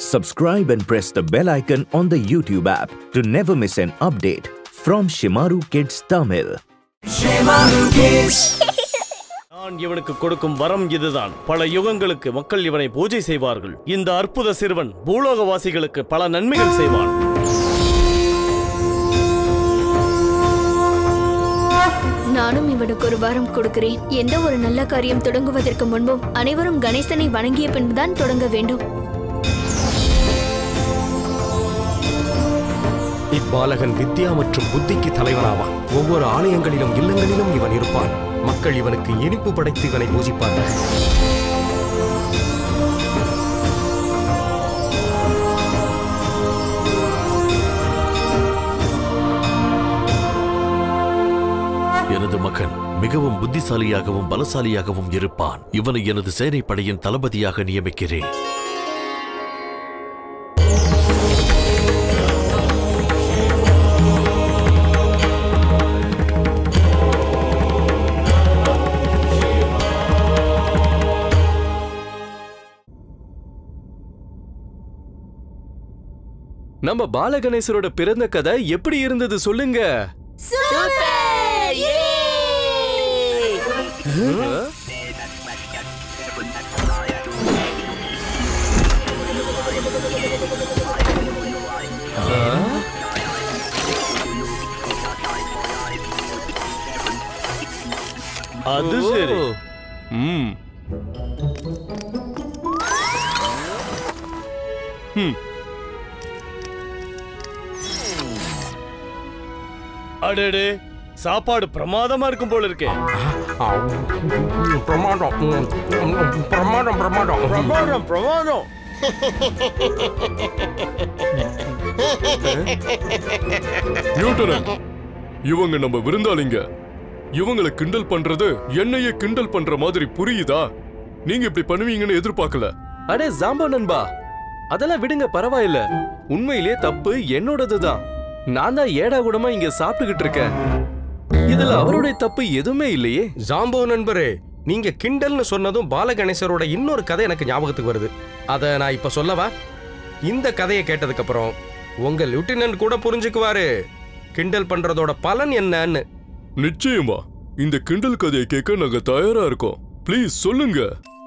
Subscribe and press the bell icon on the YouTube app to never miss an update from Shimaru Kids Tamil. நான் இவனுக்கு கொடுக்கும் வரம் இதுதான் பல யுகங்களுக்கு மக்கள் இவனை பூஜை செய்வார்கள் இந்த அற்புத சிறுவன் பூலோகவாசிகளுக்கு பல நன்மைகள் செய்வான் நானும் இவனுக்கு ஒரு வாரம் கொடுக்கிறேன் எந்த ஒரு நல்ல காரியம் தொடங்குவதற்கு முன்பும் அனைவரும் கணேசனை வணங்கிய பின்புதான் தொடங்க வேண்டும் இப்பாலகன் வித்யா மற்றும் புத்திக்கு தலைவனாவான் ஒவ்வொரு ஆலயங்களிலும் இல்லங்களிலும் இவன் இருப்பான் மக்கள் இவனுக்கு இனிப்பு படைத்து இவனை பூஜிப்பார்கள் எனது மகன் மிகவும் புத்திசாலியாகவும் பலசாலியாகவும் இருப்பான் இவனை எனது சேனைப்படையின் தளபதியாக நியமிக்கிறேன் நம்ம பாலகணேசரோட பிறந்த கதை எப்படி இருந்தது சொல்லுங்க அது சரி ம் அடடே சாப்பாடு பிரமாதமா இருக்கும் போல இருக்கே பிரமாதம் பிரமாதம் பிரமாதம் பிரமாதம் பிரமாதம் நியூட்டனன் இவங்க நம்ம விருந்தாளிங்க இவங்களை கிண்டல் பண்றது என்னையே கிண்டல் பண்ற மாதிரி புரியுதா நீங்க இப்படி பண்ணுவீங்கன்னு எதிர்பார்க்கல அடே ஜாம்போ நண்பா அதெல்லாம் விடுங்க பரவாயில்ல உண்மையிலே தப்பு என்னோடதுதான் நான் தான் ஏடா கூடமா இங்க சாப்பிட்டுக்கிட்டு இருக்கேன் இதுல அவருடைய தப்பு எதுவுமே இல்லையே ஜாம்போ நண்பரே நீங்க கிண்டல்னு சொன்னதும் பாலகணேசரோட இன்னொரு கதை எனக்கு ஞாபகத்துக்கு வருது அத நான் இப்ப சொல்லவா இந்த கதையை கேட்டதுக்கு அப்புறம் உங்க லிeutenant கூட புரிஞ்சுக்குவாரு கிண்டல் பண்றதோட பலன் என்னன்னு நிச்சயமா இந்த கிண்டல் கதையை கேட்க நாங்க தயாரா இருக்கோம் ப்ளீஸ் சொல்லுங்க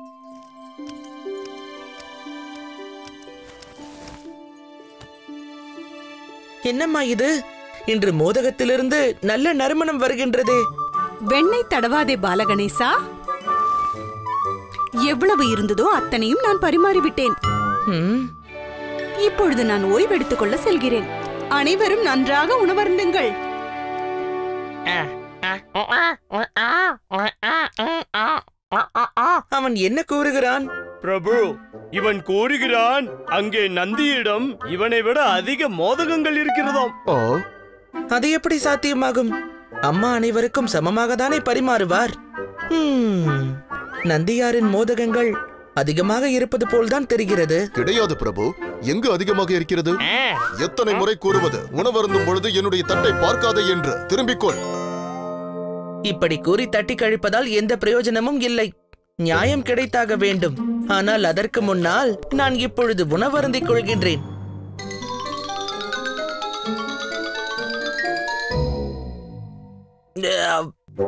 என்னம்மா இது இன்று மோதகத்திலிருந்து நல்ல நறுமணம் வருகின்றதே வெண்ணெய் தடவாதே பாலகணேசா எவ்வளவு இருந்ததோ அத்தனையும் நான் பரிமாறிவிட்டேன் ம், இப்பொழுது நான் ஓய்வெடுத்துக் கொள்ள செல்கிறேன் அனைவரும் நன்றாக உணவருந்துங்கள் அவன் என்ன கூறுகிறான் பிரபு இவன் கூறுகிறான் அங்கே நந்தியிடம் இவனை விட அதிக மோதகங்கள் இருக்கிறதாம் ஓ அது எப்படி சாத்தியமாகும் அம்மா அனைவருக்கும் சமமாக தானே பரிமாறுவார் ம், நந்தியாரின் மோதகங்கள் அதிகமாக இருப்பது போல்தான் தெரிகிறது கிடையாது பிரபு எங்கு அதிகமாக இருக்கிறது எத்தனை முறை கூறுவது உணவருந்தும் பொழுது என்னுடைய தட்டை பார்க்காதே என்று திரும்பிக்கொள் இப்படி கூறி தட்டி கழிப்பதால் எந்த பிரயோஜனமும் இல்லை நியாயம் கிடைத்தாக வேண்டும் ஆனால் அதற்கு முன்னால் நான் இப்பொழுது உணவருந்திக் கொள்கின்றேன் அஹ்,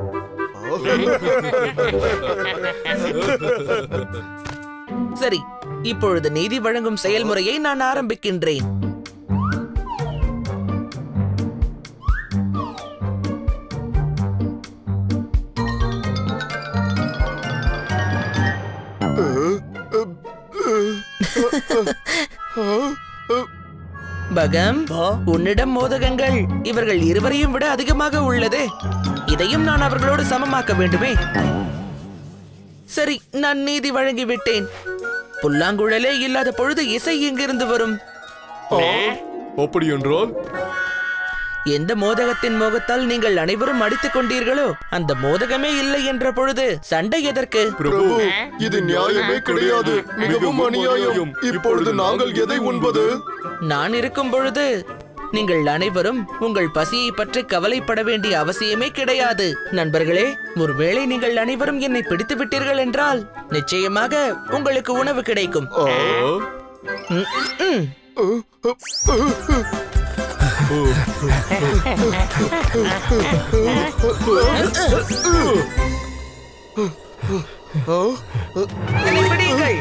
சரி இப்பொழுது நீதி வழங்கும் செயல்முறையை நான் ஆரம்பிக்கின்றேன் பகம் உன்னிடம் மோதகங்கள் இவர்கள் இருவரையும் விட அதிகமாக உள்ளதே இதையும் நான் அவர்களோடு சமமாக்க வேண்டுமே சரி நான் நீதி வழங்கிவிட்டேன் புல்லாங்குழலே இல்லாத பொழுது இசை எங்கிருந்து வரும் அப்படி என்றால் எந்த மோதகத்தின் மோகத்தால் நீங்கள் அனைவரும் அடித்துக் கொண்டீர்களோ அந்த மோதகமே இல்லை என்ற பொழுது சண்டை எதற்கு பிரபு இது நியாயமே கிடையாது மிகவும் அநியாயம் இப்பொழுது நாங்கள் எதை உண்பது நான் இருக்கும் பொழுது நீங்கள் அனைவரும் உங்கள் பசியை பற்றி கவலைப்பட வேண்டிய அவசியமே கிடையாது நண்பர்களே ஒருவேளை நீங்கள் அனைவரும் என்னை பிடித்து விட்டீர்கள் என்றால் நிச்சயமாக உங்களுக்கு உணவு கிடைக்கும் ஆ, என்னை பிடியுங்கள்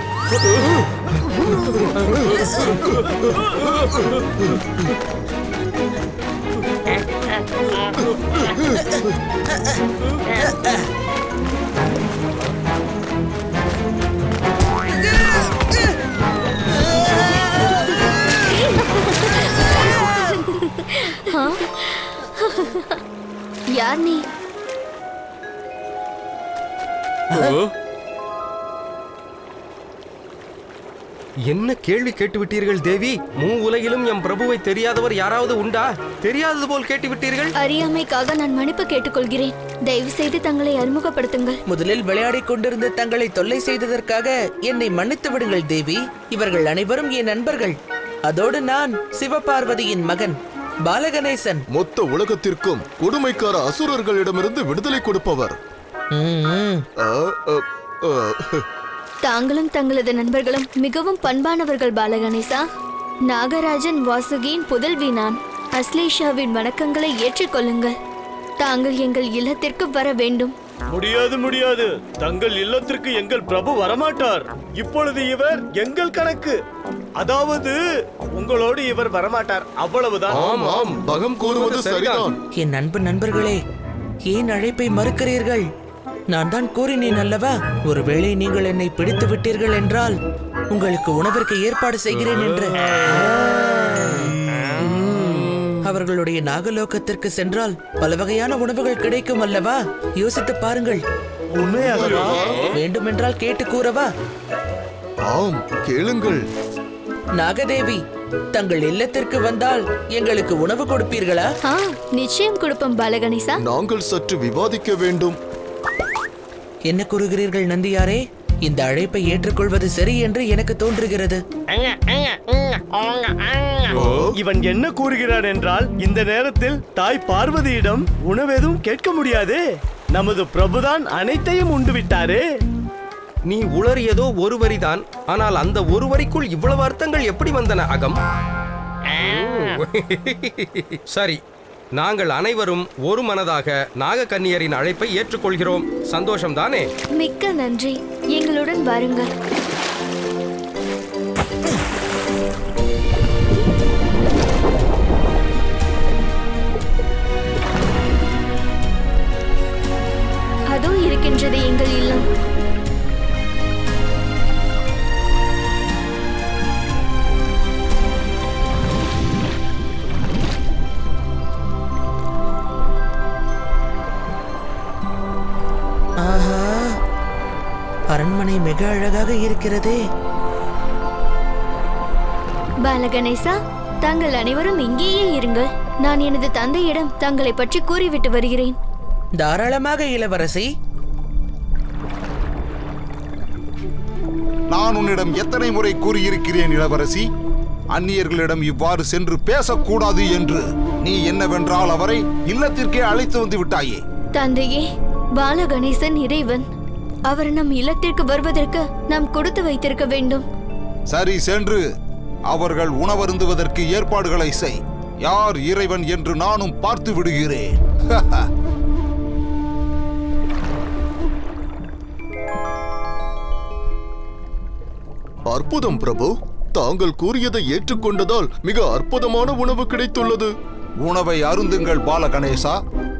யார் நீ என்ன கேள்வி கேட்டு விட்டீர்கள் தேவி மூ உலகிலும் எம் பிரபுவை தெரியாதவர் யாராவது உண்டா தெரியாதது போல் கேட்டு விட்டீர்கள் அறியாமைக்காக நான் மன்னிப்பு கேட்டுக்கொள்கிறேன் தயவு செய்து தங்களை அறிமுகப்படுத்துங்கள் முதலில் விளையாடிக் கொண்டிருந்த தங்களை தொல்லை செய்ததற்காக என்னை மன்னித்து விடுங்கள் தேவி இவர்கள் அனைவரும் என் நண்பர்கள் அதோடு நான் சிவபார்வதியின் மகன் பாலகணேசன் மொத்த உலகத்திற்கும் கொடுமைக்கார அசுரர்களிடமிருந்து விடுதலை கொடுப்பவர் ம், ஆ, அ, அ, தாங்களும் தங்களது நண்பர்களும் மிகவும் பண்பானவர்கள் பாலகணேசா நாகராஜன் வாசுகியின் புதல்வி நான் அஸ்லேஷாவின் வணக்கங்களை ஏற்றுக்கொள்ளுங்கள் தாங்கள் எங்கள் இல்லத்திற்கு வர வேண்டும் முடியாது முடியாது தங்கள் இல்லத்திற்கு எங்கள் பிரபு வரமாட்டார் இப்பொழுது இவர் எங்கள் கணக்கு அதாவது உங்களோடு இவர் வரமாட்டார் அவ்வளவுதான் ஆம் ஆம் பகம் கூறுவது சரிதான் என் அன்பு நண்பர்களே ஏன் அழைப்பை மறுக்கிறீர்கள் நான் தான் கூறினேன் அல்லவா ஒருவேளை நீங்கள் என்னை பிடித்து விட்டீர்கள் என்றால் உங்களுக்கு உணவிற்கு ஏற்பாடு செய்கிறேன் என்று அவர்களுடைய நாகலோகத்திற்கு சென்றால் பல வகையான உணவுகள் கிடைக்கும் அல்லவா யோசித்து பாருங்கள் உண்மையாகவா வேண்டுமென்றால் கேட்டு கூறவா ஆம் கேளுங்கள் நாகதேவி தங்கள் இல்லத்திற்கு வந்தால் எங்களுக்கு உணவு கொடுப்பீர்களா ஆ நிச்சயம் கொடுப்போம் பாலகணேசா நாங்கள் சற்று விவாதிக்க வேண்டும் என்ன கூறுகிறீர்கள் நந்தியாரே இந்த அழைப்பை ஏற்றுக்கொள்வது சரி என்று எனக்கு தோன்றுகிறது இவன் என்ன கூறுகிறான் என்றால் இந்த நேரத்தில் தாய் பார்வதியிடம் உணவெதும் கேட்க முடியாதே நமது பிரபுதான் அனைத்தையும் உண்டு விட்டாரே நீ உளறியதோ ஒரு வரிதான் ஆனால் அந்த ஒரு வரிக்குள் இவ்வளவு அர்த்தங்கள் எப்படி வந்தன அகம் சரி நாங்கள் அனைவரும் ஒரு மனதாக நாகக்கன்னியரின் அழைப்பை ஏற்றுக்கொள்கிறோம் சந்தோஷம் தானே மிக்க நன்றி எங்களுடன் வாருங்கள் அதோ இருக்கின்றது எங்கள் இல்லம் ஆஹா அரண்மனை மிக அழகாக இருக்கிறதே பாலகணேசா தாங்கள் அனைவரும் இங்கேயே இருங்கள் நான் எனது தந்தையிடம் தங்களை பற்றி கூறிவிட்டு வருகிறேன் தாராளமாக இளவரசி நான் உன்னிடம் எத்தனை முறை கூறியிருக்கிறேன் இளவரசி அந்நியர்களிடம் இவ்வாறு சென்று பேசக்கூடாது என்று நீ என்னவென்றால் அவரை இல்லத்திற்கே அழைத்து வந்து விட்டாயே தந்தையே பாலகணேசன் இறைவன் அவர் நம் இல்லத்திற்கு வருவதற்கு நாம் கொடுத்து வைத்திருக்க வேண்டும் சரி சென்று அவர்கள் உணவருந்துவதற்கு ஏற்பாடுகளை செய் யார் இறைவன் என்று நானும் பார்த்து விடுகிறேன் அற்புதம் பிரபு தாங்கள் கூறியதை ஏற்றுக்கொண்டதால் மிக அற்புதமான உணவு கிடைத்துள்ளது உணவை அருந்துங்கள் பாலகணேசா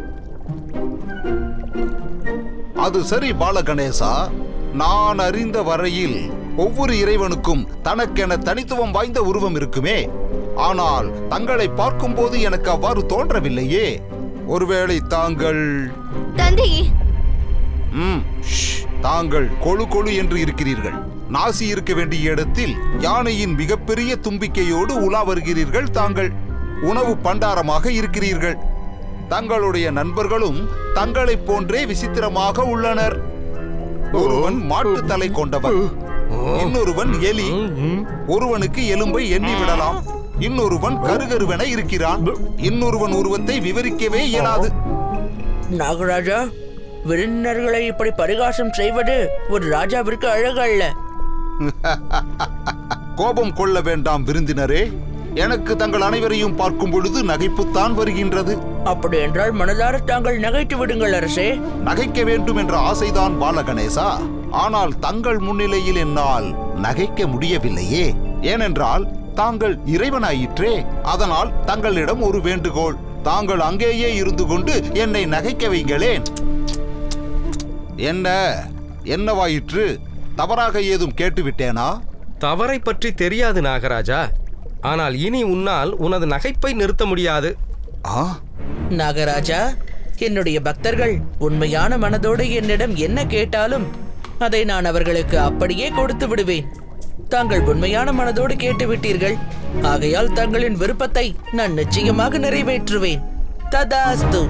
அது சரி பாலகணேசா நான் அறிந்த வரையில் ஒவ்வொரு இறைவனுக்கும் தனக்கென தனித்துவம் வாய்ந்த உருவம் இருக்குமே ஆனால் தங்களை பார்க்கும்போது எனக்கு அவ்வாறு தோன்றவில்லையே ஒருவேளை தாங்கள் தந்தையே ம், ஷ், தாங்கள் கொழு கொழு என்று இருக்கிறீர்கள் நாசி இருக்க வேண்டிய இடத்தில் யானையின் மிகப்பெரிய தும்பிக்கையோடு உலா வருகிறீர்கள் தாங்கள் உணவு பண்டாரமாக இருக்கிறீர்கள் தங்களுடைய நண்பர்களும் தங்களைப் போன்றே விசித்திரமாக உள்ளனர் ஒருவன் மாட்டு தலை கொண்டவன் இன்னொருவன் எலி ஒருவனுக்கு எலும்பை எண்ணி விடலாம் இன்னொருவன் கருகருவென இருக்கிறான் இன்னொருவன் உருவத்தை விவரிக்கவே இயலாது நாகராஜா விருந்தினர்களை இப்படி பரிகாசம் செய்வது ஒரு ராஜாவிற்கு அழகல்ல கோபம் கொள்ள வேண்டாம் விருந்தினரே எனக்கு தங்கள் அனைவரையும் பார்க்கும் பொழுது நகைப்புத்தான் வருகின்றது அப்படி என்றால் மனதார தாங்கள் நகைத்து விடுங்கள் அரசே நகைக்க வேண்டும் என்ற ஆசைதான் பாலகணேசா ஆனால் தங்கள் முன்னிலையில் என்னால் நகைக்க முடியவில்லையே ஏனென்றால் தாங்கள் இறைவனாயிற்றே அதனால் தங்களிடம் ஒரு வேண்டுகோள் தாங்கள் அங்கேயே இருந்து கொண்டு என்னை நகைக்க வைங்களேன் என்ன என்னவாயிற்று தவறாக ஏதும் கேட்டுவிட்டேனா தவறை பற்றி தெரியாது நாகராஜா ஆனால் இனி உன்னால் உனது நகைப்பை நிறுத்த முடியாது ஆ நாகராஜா என்னுடைய பக்தர்கள் உண்மையான மனதோடு என்னிடம் என்ன கேட்டாலும் அதை நான் அவர்களுக்கு அப்படியே கொடுத்து விடுவேன் தாங்கள் உண்மையான மனதோடு கேட்டு விட்டீர்கள் ஆகையால் தங்களின் விருப்பத்தை நான் நிச்சயமாக நிறைவேற்றுவேன் ததாஸ்து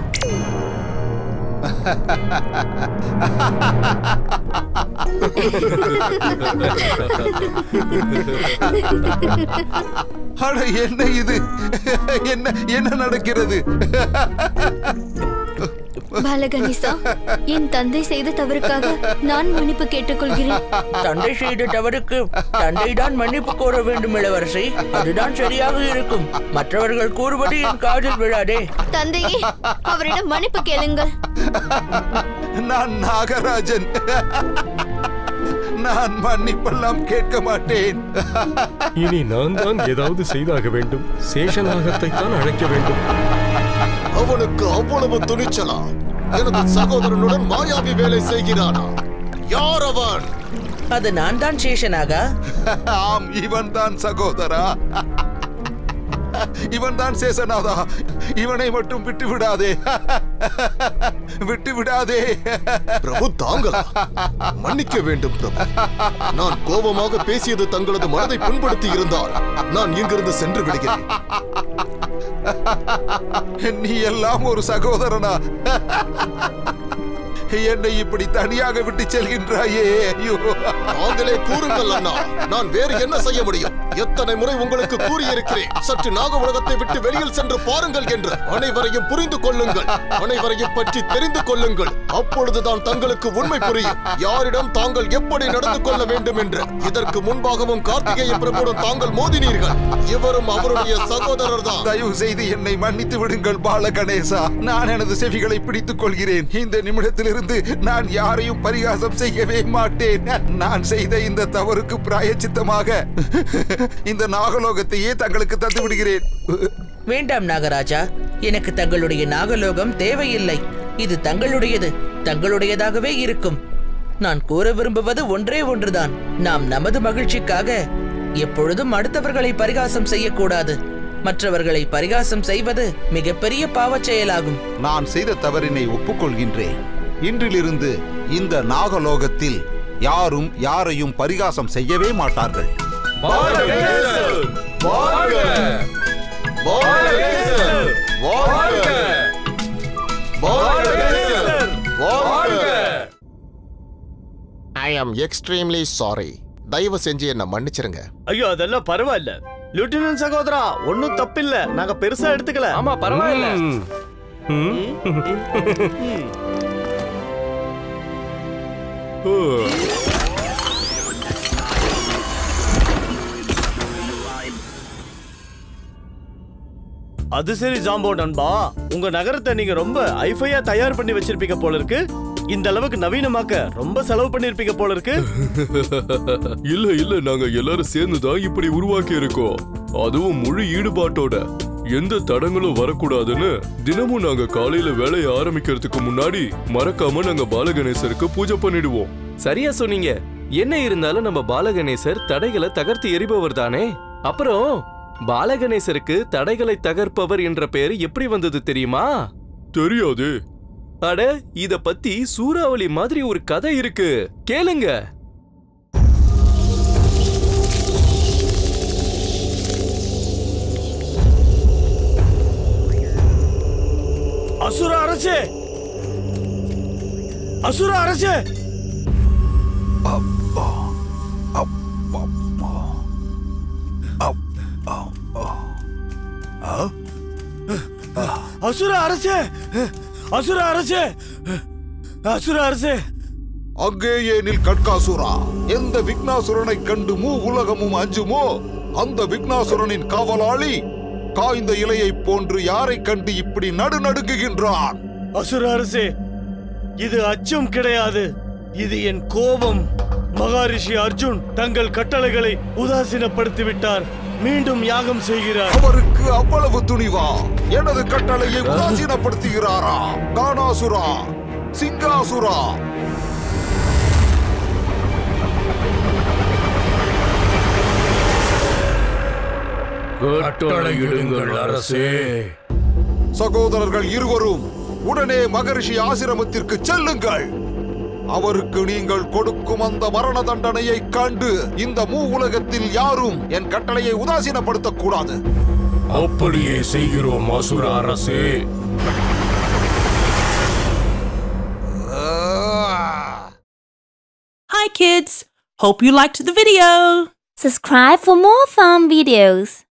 அட என்ன இது என்ன என்ன நடக்கிறது பாலகணேசா என் தந்தை செய்த தவறுக்காக நான் மன்னிப்பு கேட்டுக்கொள்கிறேன் தந்தை செய்த தவறுக்கு தந்தை தான் மன்னிப்பு கோர வேண்டும் இளவரசி அதுதான் சரியாக இருக்கும் மற்றவர்கள் கூறுவது என் காதில் விழாதே தந்தையே அவரிடம் மன்னிப்பு கேளுங்கள் நான் நாகராஜன் நான் மன்னிப்பெல்லாம் கேட்க மாட்டேன் இனி நான் தான் ஏதாவது செய்தாக வேண்டும் சேஷநாகத்தை தான் அழைக்க வேண்டும் அவனுக்கு அவ்வளவு துணிச்சலா எனது சகோதரனுடன் மாயாவி வேலை செய்கிறானா யார் அவன் அது நான் தான் சேஷனாகா ஆம் இவன் தான் சகோதரா இவன் தான் சேசநாதா இவனை மட்டும் விட்டு விடாதே விட்டு விடாதே பிரபு தாங்களா மன்னிக்க வேண்டும் பிரபு நான் கோபமாக பேசியது தங்களது மனதை புண்படுத்தி இருந்தால் நான் இங்கிருந்து சென்று விடுகிறேன் நீ எல்லாம் ஒரு சகோதரனா என்னை இப்படி தனியாக விட்டு செல்கின்றாயே ஐயோ தாங்களே கூறுங்கள் அண்ணா நான் வேறு என்ன செய்ய முடியும் எத்தனை முறை உங்களுக்கு கூறியிருக்கிறேன் சற்று நாக உலகத்தை விட்டு வெளியில் சென்று பாருங்கள் என்று அனைவரையும் புரிந்து கொள்ளுங்கள் அனைவரையும் பற்றி தெரிந்து கொள்ளுங்கள் அப்பொழுதுதான் தங்களுக்கு உண்மை புரியும் யாரிடம் தாங்கள் எப்படி நடந்து கொள்ள வேண்டும் என்று இதற்கு முன்பாகவும் கார்த்திகேய பிரபுடன் தாங்கள் மோதினீர்கள் இவரும் அவருடைய சகோதரர் தான் தயவு செய்து என்னை மன்னித்து விடுங்கள் பாலகணேசா நான் எனது செவிகளை பிடித்துக் கொள்கிறேன் இந்த நிமிடத்திலிருந்து நான் யாரையும் பரிகாசம் செய்யவே மாட்டேன் நான் செய்த இந்த தவறுக்கு பிராயச்சித்தமாக இந்த நாகலோகத்தையே தங்களுக்கு தந்து விடுகிறேன் வேண்டாம் நாகராஜா எனக்கு தங்களுடைய நாகலோகம் தேவையில்லை இது தங்களுடையது தங்களுடையதாகவே இருக்கும் நான் கூற விரும்புவது ஒன்றே ஒன்றுதான் நாம் நமது மகிழ்ச்சிக்காக எப்பொழுதும் அடுத்தவர்களை பரிகாசம் செய்யக்கூடாது மற்றவர்களை பரிகாசம் செய்வது மிகப்பெரிய பாவச் செயலாகும் நான் செய்த தவறினை ஒப்புக்கொள்கின்றேன் இன்றிலிருந்து இந்த நாகலோகத்தில் யாரும் யாரையும் பரிகாசம் செய்யவே மாட்டார்கள் ஐ ஆம் எக்ஸ்ட்ரீம்லி சாரி தயவு செஞ்சு என்ன மன்னிச்சிருங்க ஐயோ அதெல்லாம் பரவாயில்ல லிeutenant சகோதரா ஒண்ணும் தப்பில்ல நாங்க பெருசா எடுத்துக்கல ஆமா பரவாயில்ல அது சரி ஜாம்போ நண்பா உங்க நகரத்தை நீங்க ரொம்ப ஐஃபையா தயார் பண்ணி வச்சிருப்பீங்க போல இருக்கு இந்த அளவுக்கு நவீனமாக்க ரொம்ப செலவு பண்ணிருப்பீங்க போல இருக்கு இல்ல இல்ல நாங்க எல்லாரும் சேர்ந்து தான் இப்படி உருவாக்கி இருக்கோம் அதுவும் முழு ஈடுபாட்டோட எந்த தடங்களும் வரக்கூடாதுன்னு தினமும் நாங்க காலையில வேலையை ஆரம்பிக்கிறதுக்கு முன்னாடி மறக்காம நாங்க பாலகணேசருக்கு பூஜை பண்ணிடுவோம் சரியா சொன்னீங்க என்ன இருந்தாலும் நம்ம பாலகணேசர் தடைகளை தகர்த்து எறிபவர் தானே அப்புறம் பாலகணேசருக்கு தடைகளை தகர்ப்பவர் என்ற பெயர் எப்படி வந்தது தெரியுமா தெரியாது அட இத பத்தி சூறாவளி மாதிரி ஒரு கதை இருக்கு கேளுங்க அசுர அரசே அசுர அரசே அசுர அரசே அசுர அரசே அசுர அரசே அங்கேயே நில் கட்காசுரா எந்த விக்னாசுரனை கண்டு மூ உலகமும் அஞ்சுமோ அந்த விக்னாசுரனின் காவலாளி காய்ந்த இலையைப் போன்று யாரை கண்டு இப்படி நடுநடுங்குகின்றான் அசுர அரசே இது அச்சம் கிடையாது இது என் கோபம் மகாரிஷி அர்ஜுன் தங்கள் கட்டளைகளை உதாசீனப்படுத்தி விட்டார் மீண்டும் யாகம் செய்கிறார் அவருக்கு அவ்வளவு துணிவா எனது கட்டளையை உதாசீனப்படுத்துகிறாரா கானாசுரா சிங்காசுரா கட்டளையிடுங்கள் அரசே சகோதரர்கள் இருவரும் உடனே மகரிஷி ஆசிரமத்திற்கு செல்லுங்கள் அவருக்கு நீங்கள் கொடுக்கும் அந்த மரண தண்டனையை கண்டு இந்த மூ உலகத்தில் யாரும் என் கட்டளையை உதாசீனப்படுத்தக் கூடாது அப்படியே செய்கிறோம் அசுர அரசே Hi kids! Hope you liked the video! Subscribe for more fun videos.